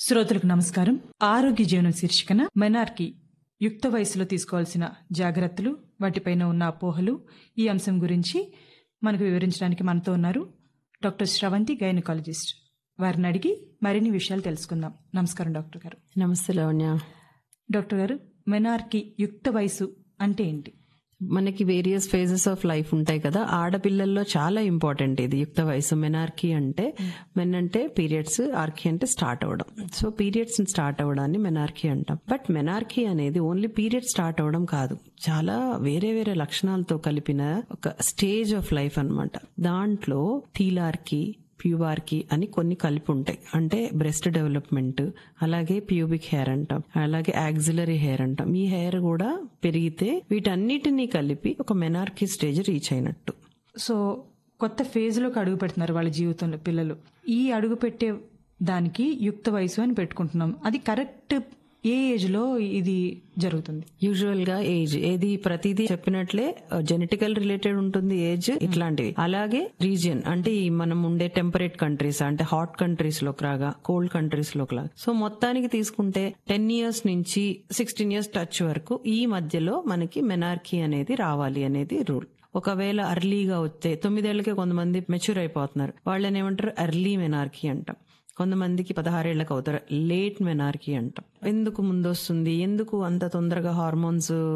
శ్రోతలకు నమస్కారం ఆరోగ్య జీవనం శీర్షికన మెనార్కి యుక్త వయసులో తీసుకోవాల్సిన జాగ్రత్తలు వాటిపైన ఉన్న అపోహలు ఈ అంశం గురించి మనకు వివరించడానికి మనతో ఉన్నారు డాక్టర్ శ్రవంతి గైనకాలజిస్ట్ వారిని అడిగి మరిన్ని విషయాలు తెలుసుకుందాం నమస్కారం డాక్టర్ గారు నమస్తే లావణ్య డాక్టర్ గారు మెనార్కి యుక్త వయసు అంటే ఏంటి మనకి వేరియస్ ఫేజెస్ ఆఫ్ లైఫ్ ఉంటాయి కదా ఆడపిల్లల్లో చాలా ఇంపార్టెంట్ ఇది యుక్త వయసు మెనార్కీ అంటే మెన్ అంటే పీరియడ్స్ ఆర్కీ అంటే స్టార్ట్ అవ్వడం సో పీరియడ్స్ స్టార్ట్ అవ్వడాన్ని మెనార్కీ అంటాం బట్ మెనార్కీ అనేది ఓన్లీ పీరియడ్ స్టార్ట్ అవ్వడం కాదు చాలా వేరే వేరే లక్షణాలతో కలిపిన ఒక స్టేజ్ ఆఫ్ లైఫ్ అన్నమాట దాంట్లో థీలార్కీ ప్యూబార్కి అని కొన్ని కలిపి ఉంటాయి అంటే బ్రెస్ట్ డెవలప్మెంట్ అలాగే ప్యూబిక్ హెయిర్ అంటాం అలాగే యాక్సిలరీ హెయిర్ అంటాం ఈ హెయిర్ కూడా పెరిగితే వీటన్నిటినీ కలిపి ఒక మెనార్కీ స్టేజ్ రీచ్ అయినట్టు సో కొత్త ఫేజ్లోకి అడుగు పెడుతున్నారు వాళ్ళ జీవితంలో పిల్లలు ఈ అడుగు పెట్టే దానికి యుక్త వయసు అని పెట్టుకుంటున్నాం అది కరెక్ట్ ఏ ఏజ్ లో ఇది జరుగుతుంది యూజువల్ గా ఏజ్ ఏది ప్రతిదీ చెప్పినట్లే జెనెటికల్ రిలేటెడ్ ఉంటుంది ఏజ్ ఇట్లాంటివి అలాగే రీజియన్ అంటే ఈ మనం ఉండే టెంపరేట్ కంట్రీస్ అంటే హాట్ కంట్రీస్ లోకి రాగా కోల్డ్ కంట్రీస్ లోకి లాగా సో మొత్తానికి తీసుకుంటే టెన్ ఇయర్స్ నుంచి సిక్స్టీన్ ఇయర్స్ టచ్ వరకు ఈ మధ్యలో మనకి మెనార్కీ అనేది రావాలి అనేది రూల్ ఒకవేళ అర్లీగా వస్తే తొమ్మిదేళ్లకే కొంతమంది మెచ్యూర్ అయిపోతున్నారు వాళ్ళని ఏమంటారు ఎర్లీ మెనార్కీ అంటాం కొంతమందికి పదహారేళ్లకు అవుతారు లేట్ మెనార్కీ అంటాం ఎందుకు ముందొస్తుంది ఎందుకు అంత తొందరగా హార్మోన్స్